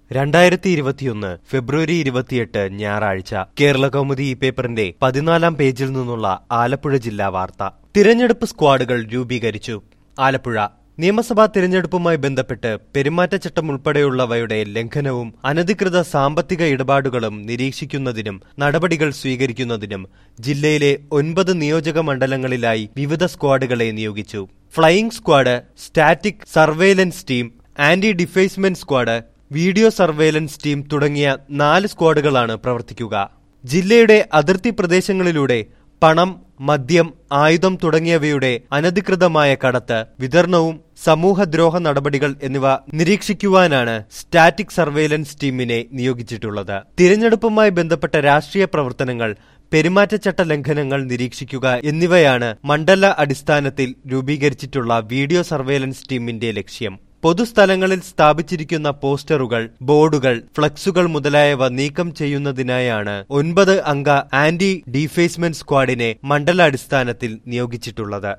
രണ്ടായിരത്തി ഇരുപത്തിയൊന്ന് ഫെബ്രുവരി ഇരുപത്തിയെട്ട് ഞായറാഴ്ച കേരള കൗമുദി ഈ പേപ്പറിന്റെ പതിനാലാം പേജിൽ നിന്നുള്ള ആലപ്പുഴ ജില്ലാ വാർത്ത തിരഞ്ഞെടുപ്പ് സ്ക്വാഡുകൾ രൂപീകരിച്ചു ആലപ്പുഴ നിയമസഭാ തിരഞ്ഞെടുപ്പുമായി ബന്ധപ്പെട്ട് പെരുമാറ്റച്ചട്ടം ഉൾപ്പെടെയുള്ളവയുടെ ലംഘനവും അനധികൃത സാമ്പത്തിക ഇടപാടുകളും നിരീക്ഷിക്കുന്നതിനും നടപടികൾ സ്വീകരിക്കുന്നതിനും ജില്ലയിലെ ഒൻപത് നിയോജക മണ്ഡലങ്ങളിലായി വിവിധ സ്ക്വാഡുകളെ നിയോഗിച്ചു flying squad static surveillance team anti defacement squad video surveillance team തുടങ്ങിയ നാല് സ്ക്വാഡുകളാണ് പ്രവർത്തിക്കുക ജില്ലയുടെ അതിർത്തി പ്രദേശങ്ങളിലൂടെ പണം മദ്യം ആയുധം തുടങ്ങിയവയുടെ അനധികൃതമായ കടത്ത് വിതരണവും സമൂഹദ്രോഹ നടപടികൾ എന്നിവ നിരീക്ഷിക്കുവാനാണ് സ്റ്റാറ്റിക് സർവേലൻസ് ടീമിനെ നിയോഗിച്ചിട്ടുള്ളത് തിരഞ്ഞെടുപ്പുമായി ബന്ധപ്പെട്ട രാഷ്ട്രീയ പ്രവർത്തനങ്ങൾ പെരുമാറ്റച്ചട്ട ലംഘനങ്ങൾ നിരീക്ഷിക്കുക എന്നിവയാണ് മണ്ഡല അടിസ്ഥാനത്തിൽ രൂപീകരിച്ചിട്ടുള്ള വീഡിയോ സർവേലൻസ് ടീമിന്റെ ലക്ഷ്യം പൊതുസ്ഥലങ്ങളിൽ സ്ഥാപിച്ചിരിക്കുന്ന പോസ്റ്ററുകൾ ബോർഡുകൾ ഫ്ലക്സുകൾ മുതലായവ നീക്കം ചെയ്യുന്നതിനായാണ് ഒൻപത് അംഗ ആന്റി ഡീഫേസ്മെന്റ് സ്ക്വാഡിനെ മണ്ഡലാടിസ്ഥാനത്തിൽ നിയോഗിച്ചിട്ടുള്ളത്